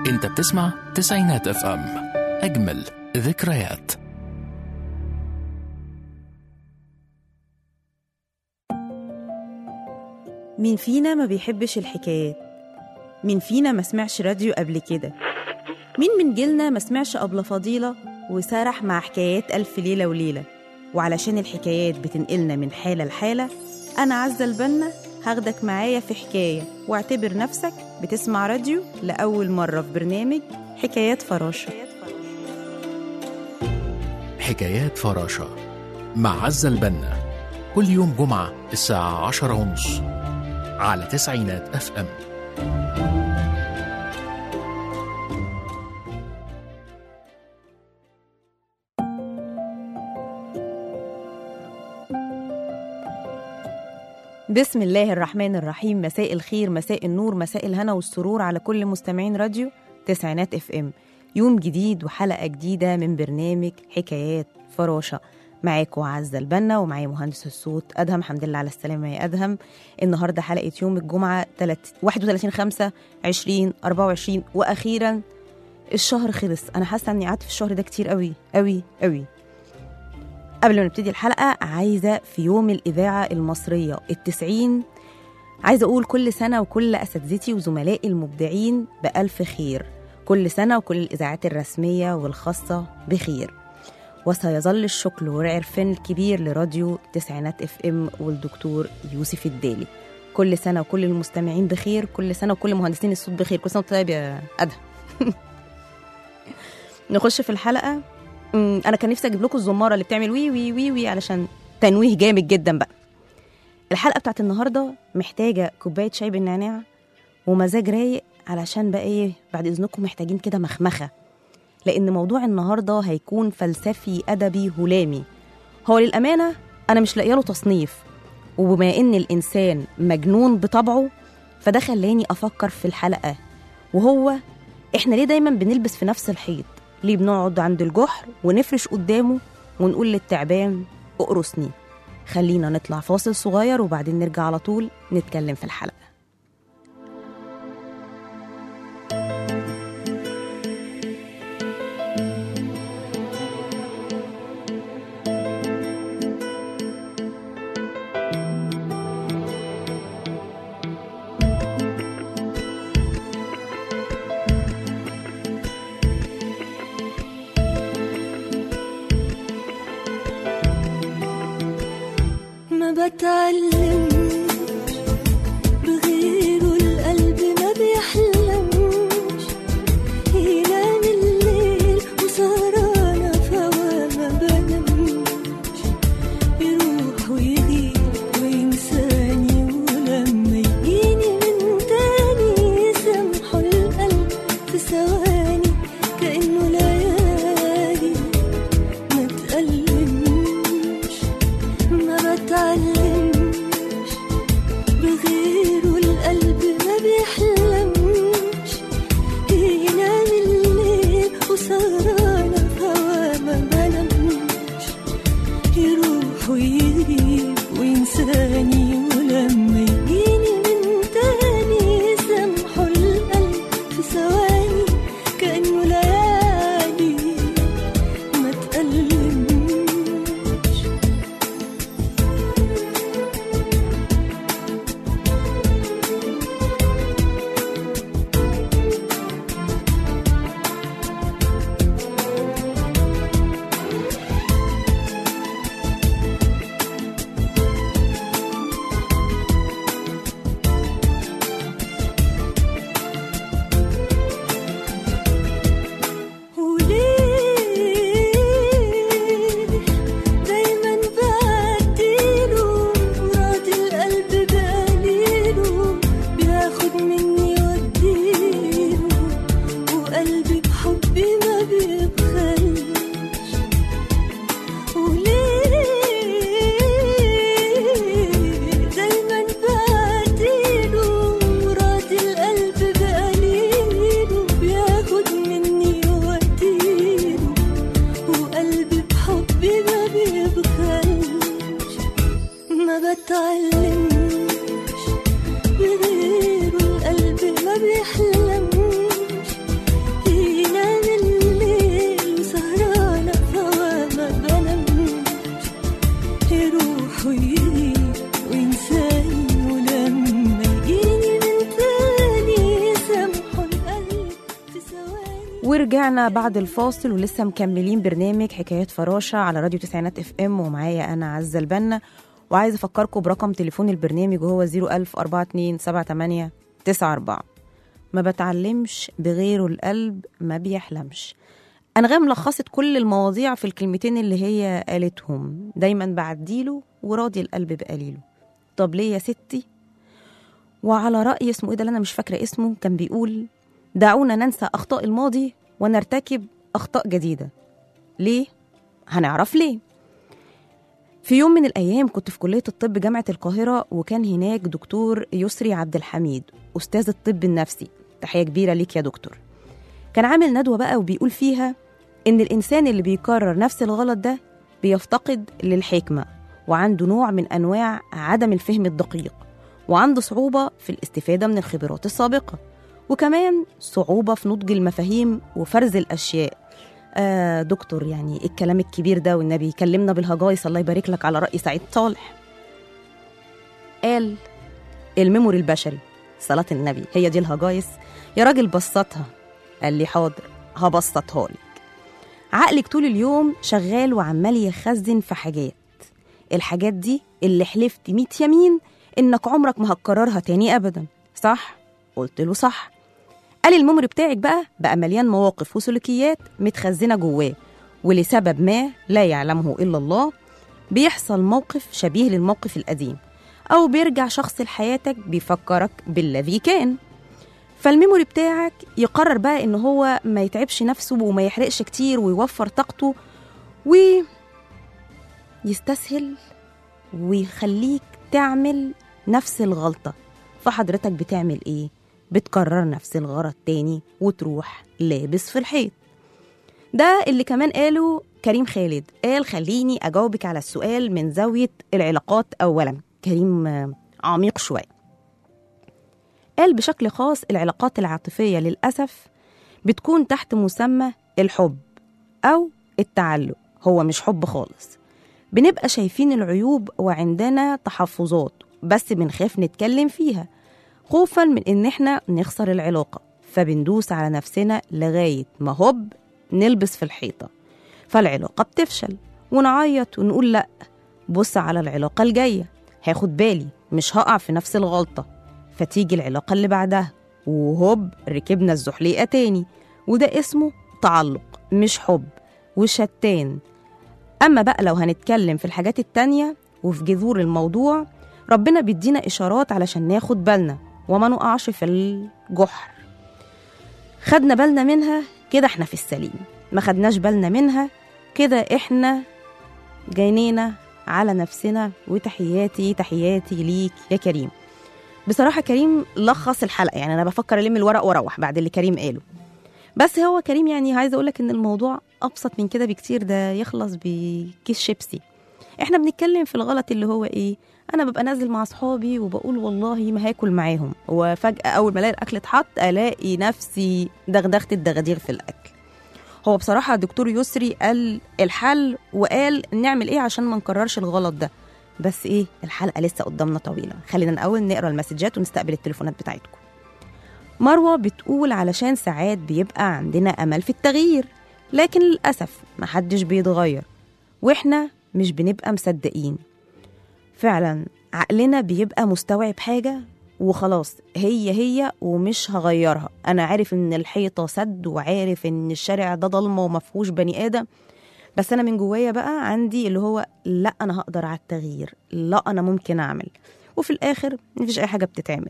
انت بتسمع تسعينات اف ام اجمل ذكريات مين فينا ما بيحبش الحكايات مين فينا ما سمعش راديو قبل كده مين من جيلنا ما سمعش أبلة فضيلة وسرح مع حكايات ألف ليلة وليلة وعلشان الحكايات بتنقلنا من حالة لحالة أنا عزة البنا هاخدك معايا في حكاية واعتبر نفسك بتسمع راديو لأول مرة في برنامج حكايات فراشة حكايات فراشة مع عزة البنا كل يوم جمعة الساعة عشرة ونص على تسعينات اف ام بسم الله الرحمن الرحيم مساء الخير مساء النور مساء الهنا والسرور على كل مستمعين راديو تسعينات اف ام يوم جديد وحلقة جديدة من برنامج حكايات فراشة معاكم عزة البنا ومعايا مهندس الصوت أدهم الحمد لله على السلامة يا أدهم النهاردة حلقة يوم الجمعة 31 5 20 24 وأخيرا الشهر خلص أنا حاسة إني قعدت في الشهر ده كتير قوي قوي قوي قبل ما نبتدي الحلقة عايزة في يوم الإذاعة المصرية التسعين عايزة أقول كل سنة وكل أساتذتي وزملائي المبدعين بألف خير كل سنة وكل الإذاعات الرسمية والخاصة بخير وسيظل الشكر والعرفان الكبير لراديو تسعينات اف ام والدكتور يوسف الدالي كل سنة وكل المستمعين بخير كل سنة وكل مهندسين الصوت بخير كل سنة وأنت طيب يا أدهم نخش في الحلقة أمم، انا كان نفسي اجيب لكم الزماره اللي بتعمل وي وي وي وي علشان تنويه جامد جدا بقى الحلقه بتاعت النهارده محتاجه كوبايه شاي بالنعناع ومزاج رايق علشان بقى ايه بعد اذنكم محتاجين كده مخمخه لان موضوع النهارده هيكون فلسفي ادبي هلامي هو للامانه انا مش لاقيه له تصنيف وبما ان الانسان مجنون بطبعه فده خلاني افكر في الحلقه وهو احنا ليه دايما بنلبس في نفس الحيط ليه بنقعد عند الجحر ونفرش قدامه ونقول للتعبان اقرصني خلينا نطلع فاصل صغير وبعدين نرجع على طول نتكلم في الحلقة ما بتعلمش بغيره القلب ما بيحلمش ينام الليل وسهرانة فوا ما بنامش يروح ويجي وينساني ولما يجيني من تاني يسامحه القلب في ثواني كأنه ليالي ما تألمش ما بتعلمش بغيره القلب ما بيحلمش ينام الليل وسهرانة في هوا ما بنامش يروح ويغيب وينساني ولما يجيني من تاني يسامحه القلب في ثواني كأنه ليالي ما تألمش وليه دايما بعديله راضي القلب بقليله بياخد مني واديله وقلبي بحبي ما بيبخلش وليه دايما بعديله راضي القلب بقليله بياخد مني واديله وقلبي بحبي ما بيبخلش ما بتعلمش بغيره القلب ما بيحلمش ورجعنا بعد الفاصل ولسه مكملين برنامج حكايات فراشة على راديو تسعينات اف ام ومعايا أنا عزة البنا وعايزة أفكركم برقم تليفون البرنامج وهو 01000 42 78 94 ما بتعلمش بغيره القلب ما بيحلمش أنغام لخصت كل المواضيع في الكلمتين اللي هي قالتهم دايما بعديله وراضي القلب بقليله طب ليه يا ستي وعلى رأي اسمه ايه ده اللي انا مش فاكرة اسمه كان بيقول دعونا ننسى أخطاء الماضي ونرتكب أخطاء جديدة ليه؟ هنعرف ليه في يوم من الأيام كنت في كلية الطب جامعة القاهرة وكان هناك دكتور يسري عبد الحميد أستاذ الطب النفسي تحية كبيرة ليك يا دكتور كان عامل ندوة بقى وبيقول فيها إن الإنسان اللي بيكرر نفس الغلط ده بيفتقد للحكمة وعنده نوع من أنواع عدم الفهم الدقيق وعنده صعوبة في الاستفادة من الخبرات السابقة وكمان صعوبة في نضج المفاهيم وفرز الأشياء آه دكتور يعني إيه الكلام الكبير ده والنبي يكلمنا بالهجايس الله يبارك لك على رأي سعيد صالح قال الميموري البشري صلاة النبي هي دي الهجايس يا راجل بسطها قال لي حاضر هبسطها لك عقلك طول اليوم شغال وعمال يخزن في حاجات الحاجات دي اللي حلفت ميت يمين انك عمرك ما هتكررها تاني ابدا صح قلت له صح قال الميموري بتاعك بقى بقى مليان مواقف وسلوكيات متخزنه جواه ولسبب ما لا يعلمه الا الله بيحصل موقف شبيه للموقف القديم او بيرجع شخص لحياتك بيفكرك بالذي كان فالميموري بتاعك يقرر بقى ان هو ما يتعبش نفسه وما يحرقش كتير ويوفر طاقته ويستسهل ويخليك تعمل نفس الغلطة فحضرتك بتعمل ايه؟ بتكرر نفس الغلط تاني وتروح لابس في الحيط ده اللي كمان قاله كريم خالد قال خليني أجاوبك على السؤال من زاوية العلاقات أولا كريم آه، عميق شوية قال بشكل خاص العلاقات العاطفية للأسف بتكون تحت مسمى الحب أو التعلق هو مش حب خالص بنبقى شايفين العيوب وعندنا تحفظات بس بنخاف نتكلم فيها خوفا من ان احنا نخسر العلاقة فبندوس على نفسنا لغاية ما هوب نلبس في الحيطة فالعلاقة بتفشل ونعيط ونقول لأ بص على العلاقة الجاية هاخد بالي مش هقع في نفس الغلطة فتيجي العلاقة اللي بعدها وهوب ركبنا الزحليقة تاني وده اسمه تعلق مش حب وشتان أما بقى لو هنتكلم في الحاجات التانية وفي جذور الموضوع ربنا بيدينا إشارات علشان ناخد بالنا وما نقعش في الجحر خدنا بالنا منها كده احنا في السليم ما خدناش بالنا منها كده احنا جنينا على نفسنا وتحياتي تحياتي ليك يا كريم بصراحة كريم لخص الحلقة يعني أنا بفكر ألم الورق وأروح بعد اللي كريم قاله بس هو كريم يعني عايزة أقولك إن الموضوع أبسط من كده بكتير ده يخلص بكيس شيبسي احنا بنتكلم في الغلط اللي هو ايه انا ببقى نازل مع اصحابي وبقول والله ما هاكل معاهم وفجاه اول ما الاقي الاكل اتحط الاقي نفسي دغدغت الدغاديغ في الاكل هو بصراحه دكتور يسري قال الحل وقال نعمل ايه عشان ما نكررش الغلط ده بس ايه الحلقه لسه قدامنا طويله خلينا الاول نقرا المسجات ونستقبل التليفونات بتاعتكم مروه بتقول علشان ساعات بيبقى عندنا امل في التغيير لكن للاسف محدش بيتغير واحنا مش بنبقى مصدقين فعلا عقلنا بيبقى مستوعب حاجة وخلاص هي هي ومش هغيرها أنا عارف إن الحيطة سد وعارف إن الشارع ده ضلمة ومفهوش بني آدم بس أنا من جوايا بقى عندي اللي هو لا أنا هقدر على التغيير لا أنا ممكن أعمل وفي الآخر مفيش أي حاجة بتتعمل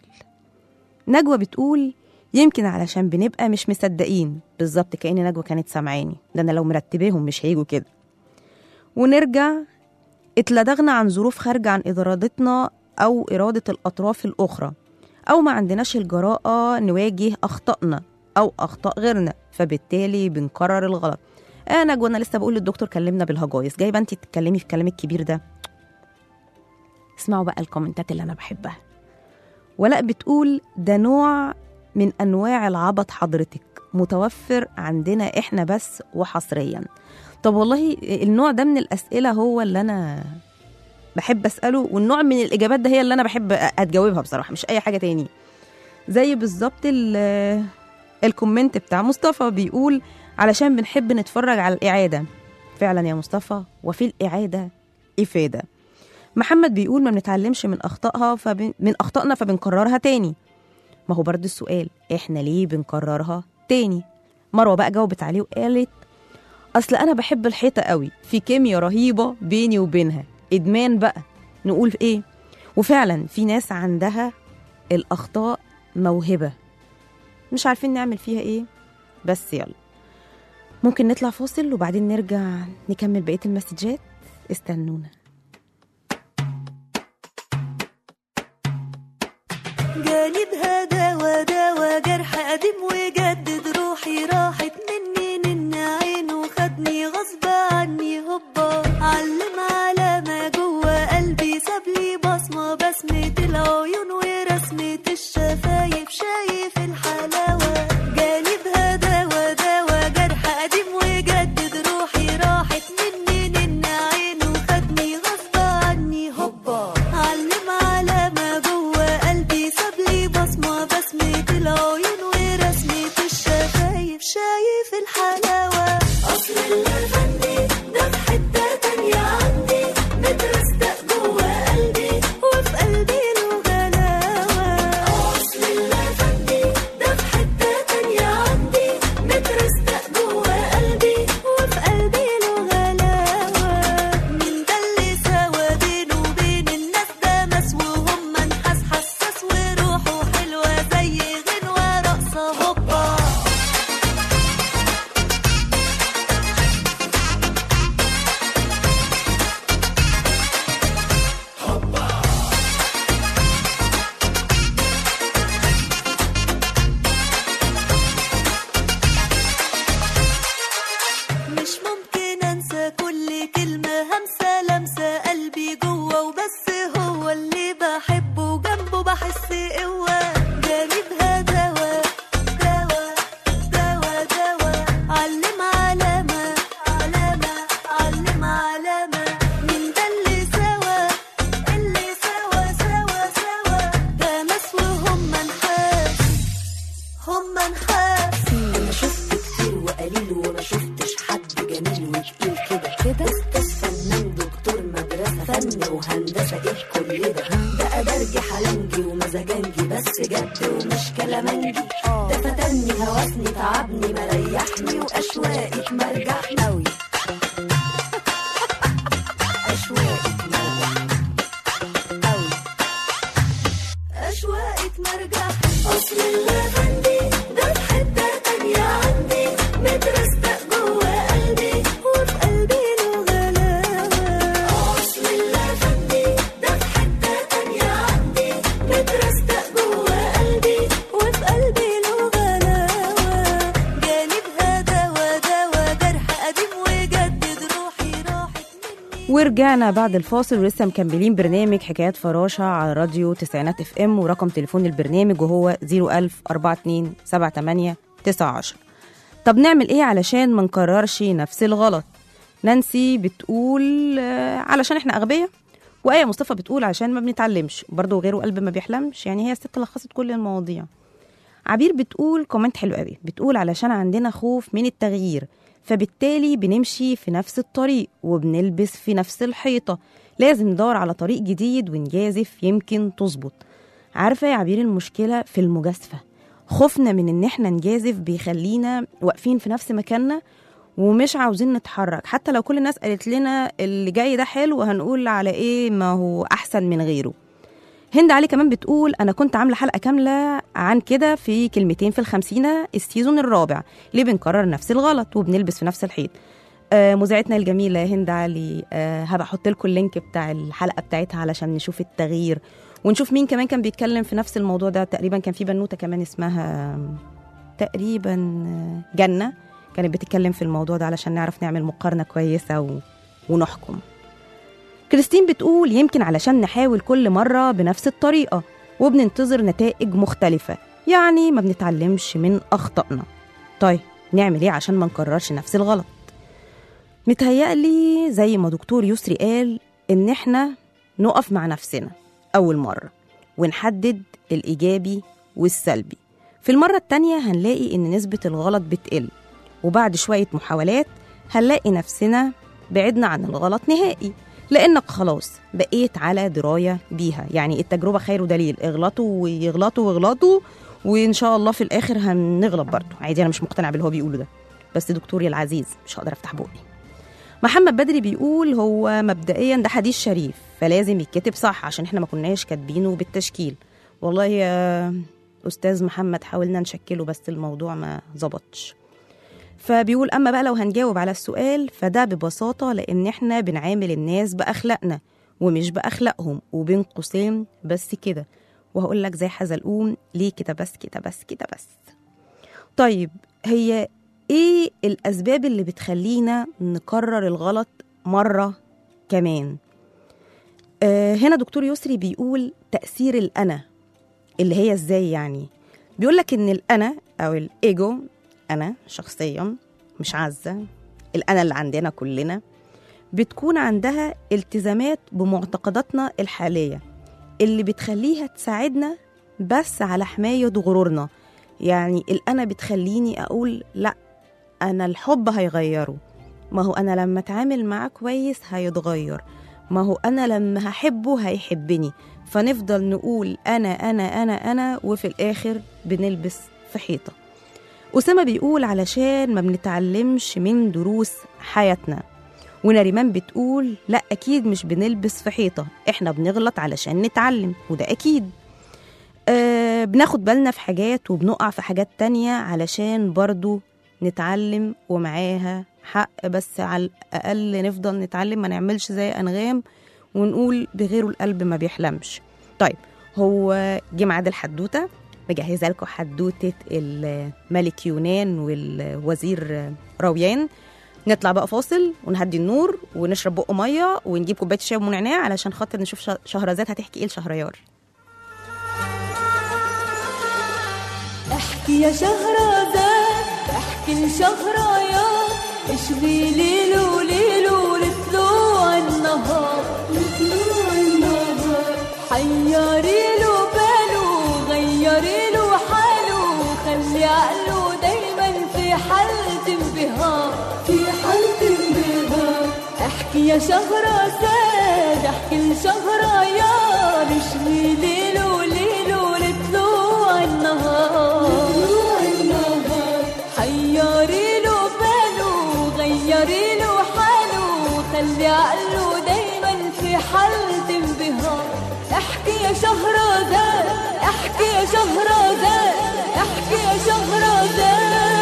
نجوى بتقول يمكن علشان بنبقى مش مصدقين بالظبط كأن نجوى كانت سامعاني ده أنا لو مرتباهم مش هيجوا كده ونرجع اتلدغنا عن ظروف خارجة عن إرادتنا أو إرادة الأطراف الأخرى أو ما عندناش الجراءة نواجه أخطائنا أو أخطاء غيرنا فبالتالي بنكرر الغلط أنا جوانا لسه بقول للدكتور كلمنا بالهجايس جايبة أنت تتكلمي في الكلام الكبير ده اسمعوا بقى الكومنتات اللي أنا بحبها ولاء بتقول ده نوع من أنواع العبط حضرتك متوفر عندنا إحنا بس وحصرياً طب والله النوع ده من الأسئلة هو اللي أنا بحب أسأله والنوع من الإجابات ده هي اللي أنا بحب أتجاوبها بصراحة مش أي حاجة تاني زي بالظبط ال- الكومنت بتاع مصطفى بيقول علشان بنحب نتفرج على الإعادة فعلا يا مصطفى وفي الإعادة إفادة محمد بيقول ما بنتعلمش من أخطائها فبن... من أخطائنا فبنكررها تاني ما هو برضه السؤال إحنا ليه بنكررها تاني مروة بقى جاوبت عليه وقالت أصل أنا بحب الحيطة قوي في كيمياء رهيبة بيني وبينها إدمان بقى نقول في إيه وفعلا في ناس عندها الأخطاء موهبة مش عارفين نعمل فيها إيه بس يلا ممكن نطلع فاصل وبعدين نرجع نكمل بقية المسجات استنونا جاني بهداوى داوى جرح قديم وجدد روحي راحت مني من عينه خدني غصب عني هوبا علم على ما جوه قلبي سابلي بصمة بسمة العيون ورسمة الشفايف شايف الحلاوة جاني بهداوى داوى جرح قديم وجدد روحي راحت مني من عينه خدني غصب عني هوبا علم على ما جوه قلبي سابلي بصمة بسمة العيون ورسمة الشفايف شايف الحلاوة أصل اللبني ده في حتة تانية عندي مترستق جوه قلبي وفي قلبي له غلاوة أصل اللبني ده في حتة تانية عندي مترستق جوه قلبي وفي قلبي له غلاوة من ده اللي سوا بينه وبين الناس ده مس وهم نحاس حساس وروحه حلوة زي غنوة رقصة هوبا مش ممكن انسى كل كلمة همسة لمسة قلبي جوه وبس هو اللي بحبه جنبه بحس قوة جانبها دوا دوا دوا دوا علم علامة علامة علم علامة من ده اللي سوا اللي سوا سوا سوا ده ناس وهم نحاس هم نحاس انا شفت كتير وقليل وما شفتش حد جميل وتقيل كده كده استاذ فنان دكتور مدرسه فن وهندسه ايه كل ده ده ادرجي حلنجي ومزاجنجي بس جد ومش كلامنجي ده فتني هوسني تعبني مريحني واشواقك مرجحني قوي اشواقك مرجحني قوي أشواقك مرجع أصل اللبندي ده في حتة تانية عندي مترستق جوه قلبي وفي قلبي له غلاوة أصل اللبندي ده في حتة تانية عندي مترستق جوه قلبي وفي قلبي له غلاوة جانبها دوا دوا جرح قديم وجدد روحي راحت مني ورجعنا بعد الفاصل ولسه مكملين برنامج حكايات فراشة على راديو تسعينات اف ام ورقم تليفون البرنامج وهو 01000 42 78 910 طب نعمل ايه علشان ما نكررش نفس الغلط نانسي بتقول آه، علشان احنا اغبياء وآية مصطفى بتقول علشان ما بنتعلمش برضه غيره قلب ما بيحلمش يعني هي الست لخصت كل المواضيع عبير بتقول كومنت حلو قوي بتقول علشان عندنا خوف من التغيير فبالتالي بنمشي في نفس الطريق وبنلبس في نفس الحيطة لازم ندور على طريق جديد ونجازف يمكن تظبط عارفة يا عبير المشكلة في المجازفة خوفنا من ان احنا نجازف بيخلينا واقفين في نفس مكاننا ومش عاوزين نتحرك حتى لو كل الناس قالت لنا اللي جاي ده حلو هنقول على ايه ما هو احسن من غيره هند علي كمان بتقول انا كنت عامله حلقه كامله عن كده في كلمتين في الخمسينه السيزون الرابع ليه بنكرر نفس الغلط وبنلبس في نفس الحيط آه مذيعتنا الجميله هند علي آه هبقى احط لكم اللينك بتاع الحلقه بتاعتها علشان نشوف التغيير ونشوف مين كمان كان بيتكلم في نفس الموضوع ده تقريبا كان في بنوته كمان اسمها تقريبا آه، جنه كانت بتتكلم في الموضوع ده علشان نعرف نعمل مقارنه كويسه و... ونحكم كريستين بتقول يمكن علشان نحاول كل مرة بنفس الطريقة وبننتظر نتائج مختلفة يعني ما بنتعلمش من أخطائنا طيب نعمل إيه عشان ما نكررش نفس الغلط متهيألي زي ما دكتور يسري قال إن إحنا نقف مع نفسنا أول مرة ونحدد الإيجابي والسلبي في المرة التانية هنلاقي إن نسبة الغلط بتقل وبعد شوية محاولات هنلاقي نفسنا بعدنا عن الغلط نهائي لأنك خلاص بقيت على دراية بيها يعني التجربة خير دليل اغلطوا ويغلطوا ويغلطوا وإن شاء الله في الآخر هنغلط برضه عادي أنا مش مقتنع باللي هو بيقوله ده بس دكتوري العزيز مش هقدر أفتح بقي محمد بدري بيقول هو مبدئيا ده حديث شريف فلازم يتكتب صح عشان احنا ما كناش كاتبينه بالتشكيل والله يا استاذ محمد حاولنا نشكله بس الموضوع ما ظبطش فبيقول اما بقى لو هنجاوب على السؤال فده ببساطه لان احنا بنعامل الناس باخلاقنا ومش باخلاقهم وبين قوسين بس كده وهقول لك زي حزلقوم ليه كده بس كده بس كده بس طيب هي ايه الاسباب اللي بتخلينا نكرر الغلط مره كمان آه هنا دكتور يسري بيقول تاثير الانا اللي هي ازاي يعني بيقول لك ان الانا او الايجو انا شخصيا مش عزه الانا اللي عندنا كلنا بتكون عندها التزامات بمعتقداتنا الحاليه اللي بتخليها تساعدنا بس على حمايه غرورنا يعني الانا بتخليني اقول لا انا الحب هيغيره ما هو انا لما اتعامل معاه كويس هيتغير ما هو انا لما هحبه هيحبني فنفضل نقول انا انا انا انا وفي الاخر بنلبس في حيطه اسامه بيقول علشان ما بنتعلمش من دروس حياتنا ونريمان بتقول لا اكيد مش بنلبس في حيطه احنا بنغلط علشان نتعلم وده اكيد أه بناخد بالنا في حاجات وبنقع في حاجات تانية علشان برضو نتعلم ومعاها حق بس على الأقل نفضل نتعلم ما نعملش زي أنغام ونقول بغيره القلب ما بيحلمش طيب هو جه ميعاد الحدوتة مجهزة لكم حدوتة الملك يونان والوزير رويان نطلع بقى فاصل ونهدي النور ونشرب بق ميه ونجيب كوبايه شاي ونعناع علشان خاطر نشوف شهرزاد هتحكي ايه لشهريار احكي يا شهرزاد احكي لشهريار اشغي ليلو ليلو لطلوع النهار لطلوع النهار حيري له باله غيري له حاله خلي عقله دايما في حالة انبهار في حالة انبهار احكي يا شهرزاد احكي لشهريار اشغي ليلو ليلو لطلوع النهار حيري له باله غيري له حاله خلي عقله دايما في حالة انبهار احكي يا شهرزاد احكي يا شهرزاد احكي يا شهرزاد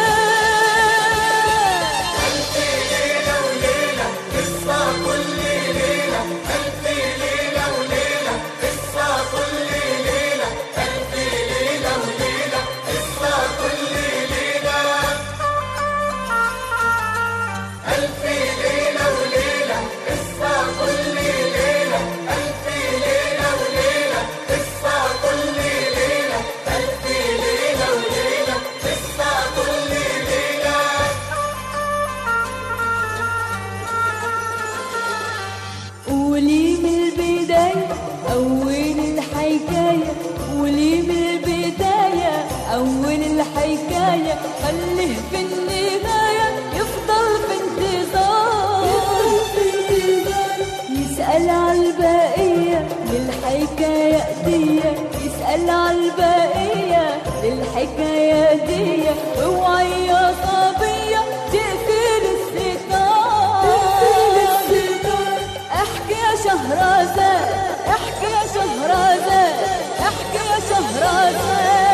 قولي من البداية أول الحكاية قولي من البداية أول الحكاية خليه في النهاية يفضل في انتظار يسأل على البقية للحكاية دي يسأل على البقية للحكاية دي اوعي يا صبية تقفل الستار احكي يا شهرزاد احكي يا شهرزاد احكي يا شهرزاد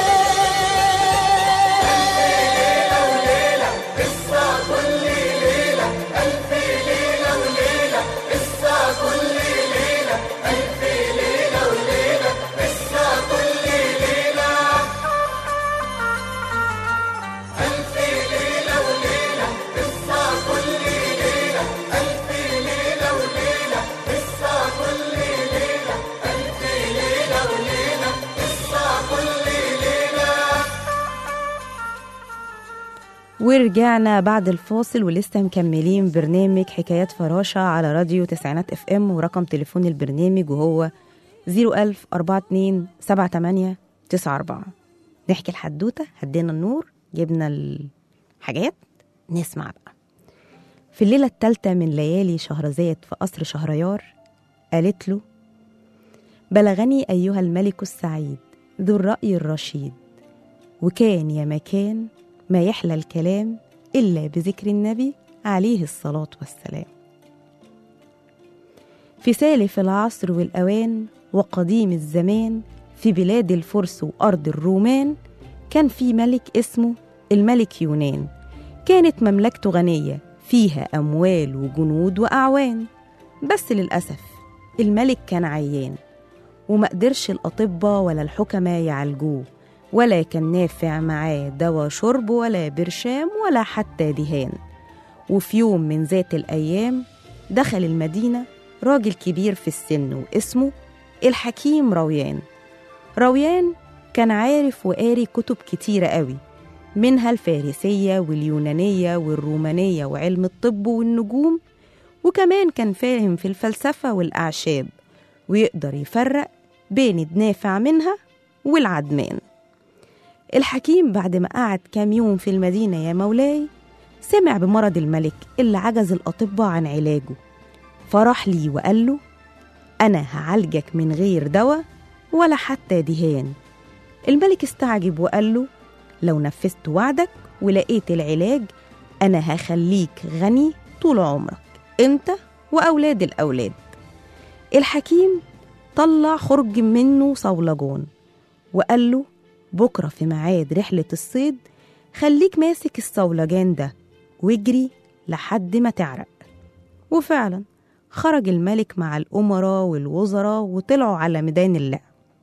ورجعنا بعد الفاصل ولسه مكملين برنامج حكايات فراشة على راديو تسعينات اف ام ورقم تليفون البرنامج وهو 01000 42 78 94 نحكي الحدوتة هدينا النور جبنا الحاجات نسمع بقى في الليلة التالتة من ليالي شهرزاد في قصر شهريار قالت له بلغني أيها الملك السعيد ذو الرأي الرشيد وكان يا مكان ما يحلى الكلام إلا بذكر النبي عليه الصلاة والسلام في سالف العصر والأوان وقديم الزمان في بلاد الفرس وأرض الرومان كان في ملك اسمه الملك يونان كانت مملكته غنية فيها أموال وجنود وأعوان بس للأسف الملك كان عيان وما قدرش الأطباء ولا الحكماء يعالجوه ولا كان نافع معاه دواء شرب ولا برشام ولا حتى دهان وفي يوم من ذات الأيام دخل المدينة راجل كبير في السن واسمه الحكيم رويان رويان كان عارف وقاري كتب كتيرة قوي منها الفارسية واليونانية والرومانية وعلم الطب والنجوم وكمان كان فاهم في الفلسفة والأعشاب ويقدر يفرق بين النافع منها والعدمان الحكيم بعد ما قعد كام يوم في المدينة يا مولاي سمع بمرض الملك اللي عجز الأطباء عن علاجه فراح لي وقال له أنا هعالجك من غير دواء ولا حتى دهان الملك استعجب وقال له لو نفذت وعدك ولقيت العلاج أنا هخليك غني طول عمرك أنت وأولاد الأولاد الحكيم طلع خرج منه صولجان وقال له بكرة في ميعاد رحلة الصيد خليك ماسك الصولجان ده واجري لحد ما تعرق وفعلا خرج الملك مع الأمراء والوزراء وطلعوا على ميدان اللعب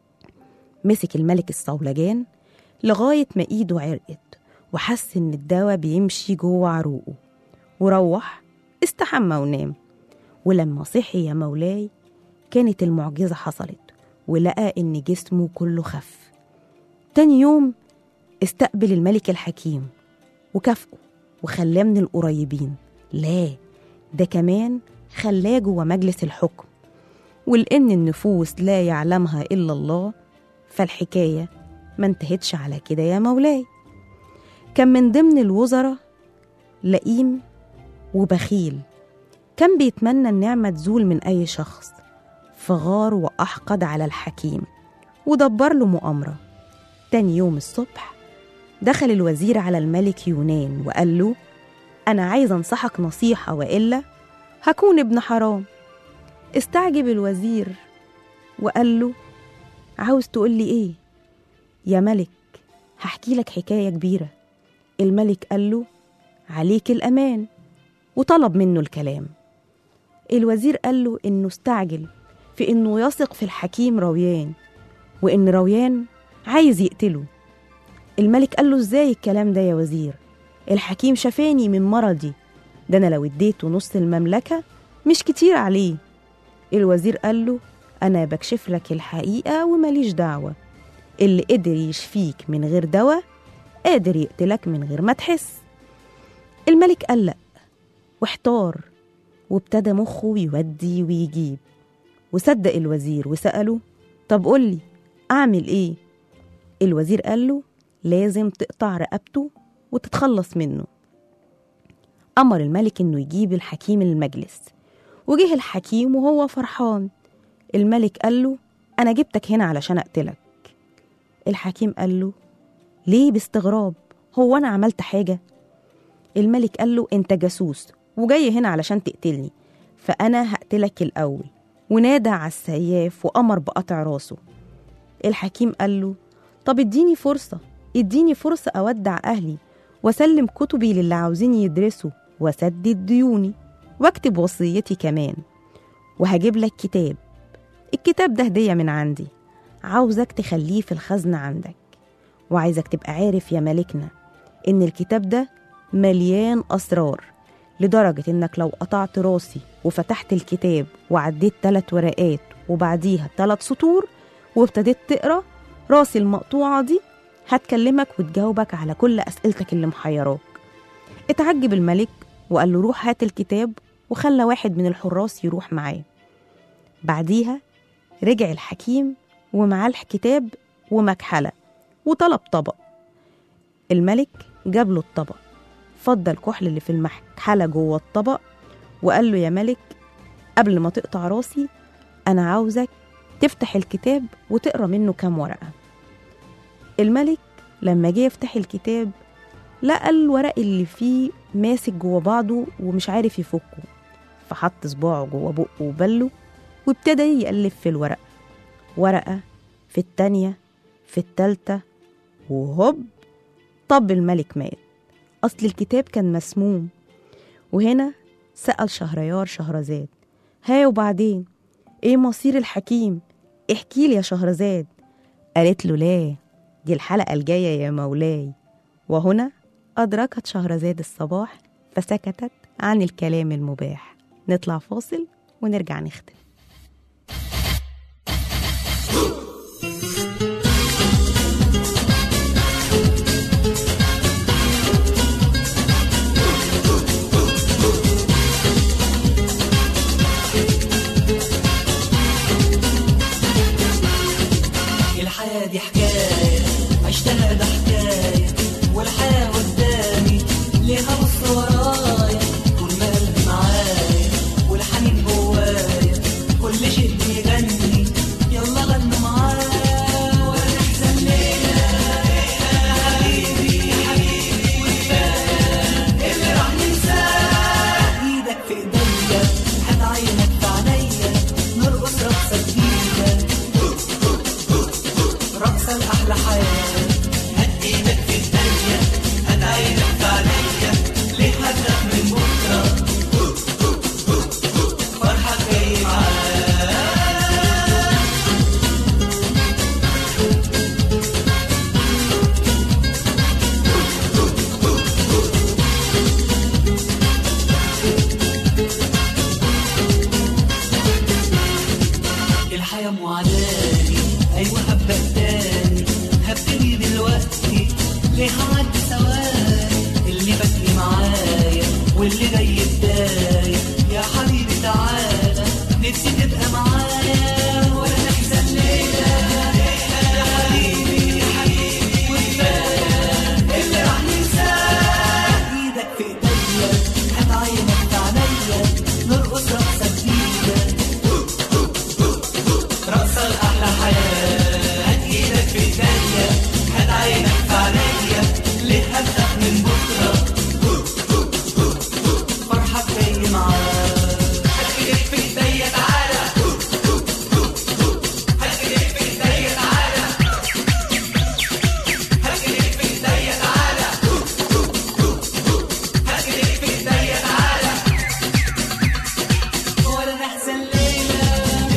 مسك الملك الصولجان لغاية ما إيده عرقت وحس إن الدواء بيمشي جوه عروقه وروح استحمى ونام ولما صحي يا مولاي كانت المعجزة حصلت ولقى إن جسمه كله خف تاني يوم استقبل الملك الحكيم وكافئه وخلاه من القريبين لا ده كمان خلاه جوه مجلس الحكم ولأن النفوس لا يعلمها إلا الله فالحكاية ما انتهتش على كده يا مولاي كان من ضمن الوزراء لئيم وبخيل كان بيتمنى النعمة تزول من أي شخص فغار وأحقد على الحكيم ودبر له مؤامرة تاني يوم الصبح دخل الوزير على الملك يونان وقال له أنا عايز أنصحك نصيحة وإلا هكون ابن حرام استعجب الوزير وقال له عاوز تقول لي إيه يا ملك هحكي لك حكاية كبيرة الملك قال له عليك الأمان وطلب منه الكلام الوزير قال له إنه استعجل في إنه يثق في الحكيم رويان وإن رويان عايز يقتله الملك قال له إزاي الكلام ده يا وزير الحكيم شفاني من مرضي ده أنا لو اديته نص المملكة مش كتير عليه الوزير قال له أنا بكشف لك الحقيقة ومليش دعوة اللي قدر يشفيك من غير دواء قادر يقتلك من غير ما تحس الملك قلق واحتار وابتدى مخه يودي ويجيب وصدق الوزير وسأله طب قولي أعمل إيه؟ الوزير قال له لازم تقطع رقبته وتتخلص منه أمر الملك إنه يجيب الحكيم المجلس وجه الحكيم وهو فرحان الملك قال له أنا جبتك هنا علشان أقتلك الحكيم قال له ليه باستغراب هو أنا عملت حاجة الملك قال له أنت جاسوس وجاي هنا علشان تقتلني فأنا هقتلك الأول ونادى على السياف وأمر بقطع راسه الحكيم قال له طب اديني فرصة اديني فرصة أودع أهلي وأسلم كتبي للي عاوزين يدرسوا وأسدد ديوني واكتب وصيتي كمان وهجيب لك كتاب الكتاب ده هدية من عندي عاوزك تخليه في الخزنة عندك وعايزك تبقى عارف يا ملكنا إن الكتاب ده مليان أسرار لدرجة إنك لو قطعت راسي وفتحت الكتاب وعديت تلات ورقات وبعديها تلات سطور وابتديت تقرا راسي المقطوعة دي هتكلمك وتجاوبك على كل أسئلتك اللي محيراك اتعجب الملك وقال له روح هات الكتاب وخلى واحد من الحراس يروح معاه بعديها رجع الحكيم ومعاه الكتاب ومكحلة وطلب طبق الملك جاب له الطبق فضى الكحل اللي في المكحلة جوه الطبق وقال له يا ملك قبل ما تقطع راسي أنا عاوزك تفتح الكتاب وتقرا منه كام ورقة الملك لما جه يفتح الكتاب لقى الورق اللي فيه ماسك جوه بعضه ومش عارف يفكه فحط صباعه جوه بقه وبله وابتدى يقلب في الورق ورقة في التانية في التالتة وهوب طب الملك مات أصل الكتاب كان مسموم وهنا سأل شهريار شهرزاد ها وبعدين ايه مصير الحكيم احكي لي يا شهرزاد قالت له لا دي الحلقة الجاية يا مولاي وهنا أدركت شهرزاد الصباح فسكتت عن الكلام المباح نطلع فاصل ونرجع نختم الحياة دي حكاية عشتها ده حكاية والحياة قدامي ليها بص ورايا طول ما قلبي معايا والحنين جوايا كل شيء بيغني يلا غنوا معايا ولا نحزن ليلة يا حبيبي يا حبيبي وكفاية اللي راح ننساه ايدك في ايديا هات عينك في عينيا نرقص رقصة جديدة رقصة الأحلى حياة هات إيدك في الدنيا هات عينك في عينيا ليه هتخاف من بكرة فرحك جاي معاك الحياة معاناتي أيوة هبدأ تاني هبتدي دلوقتي ليه هعدي ثواني اللي بكي معايا واللي جاي بداية يا حبيبي تعالى نفسي تبقى معايا ولا نحزن ليلة يا حبيبي يا حبيبي وكفاية اللي راح ننساه ايدك في ايديا هات عينك في عينيا نرقص رقصة جديدة رقصة الأحلى حياة هات إيدك في إيديا هات عينك في عينيا ليه هبدأ من بكرة فرحك جاي معاك هات إيدك في إيديا تعالى هات إيدك في إيديا تعالى هات إيدك في إيديا تعالى هات إيدك في إيديا تعالى ولا نحزن ليلة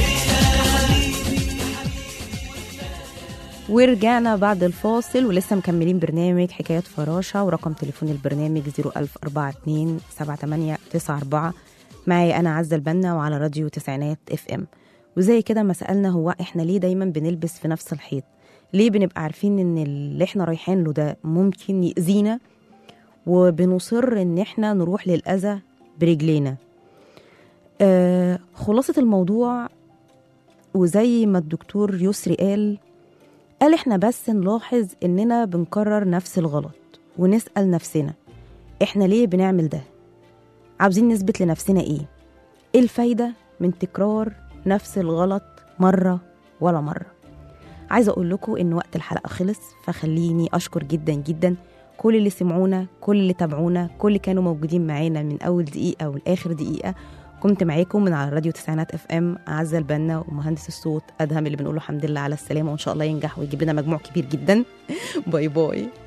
ورجعنا بعد الفاصل ولسه مكملين برنامج حكايات فراشة ورقم تليفون البرنامج 01042 7894 معي أنا عزة البنا وعلى راديو تسعينات اف ام وزي كده ما سألنا هو احنا ليه دايما بنلبس في نفس الحيط ليه بنبقى عارفين ان اللي احنا رايحين له ده ممكن يأذينا وبنصر ان احنا نروح للأذى برجلينا آه خلاصة الموضوع وزي ما الدكتور يسري قال قال احنا بس نلاحظ اننا بنكرر نفس الغلط ونسأل نفسنا احنا ليه بنعمل ده عاوزين نثبت لنفسنا ايه ايه الفايدة من تكرار نفس الغلط مرة ولا مرة عايزة اقول لكم ان وقت الحلقة خلص فخليني اشكر جدا جدا كل اللي سمعونا كل اللي تابعونا كل اللي كانوا موجودين معانا من اول دقيقة ولاخر دقيقة كنت معاكم من على راديو تسعينات اف ام عزه البنا ومهندس الصوت ادهم اللي بنقول له الحمد لله على السلامه وان شاء الله ينجح ويجيب لنا مجموع كبير جدا باي باي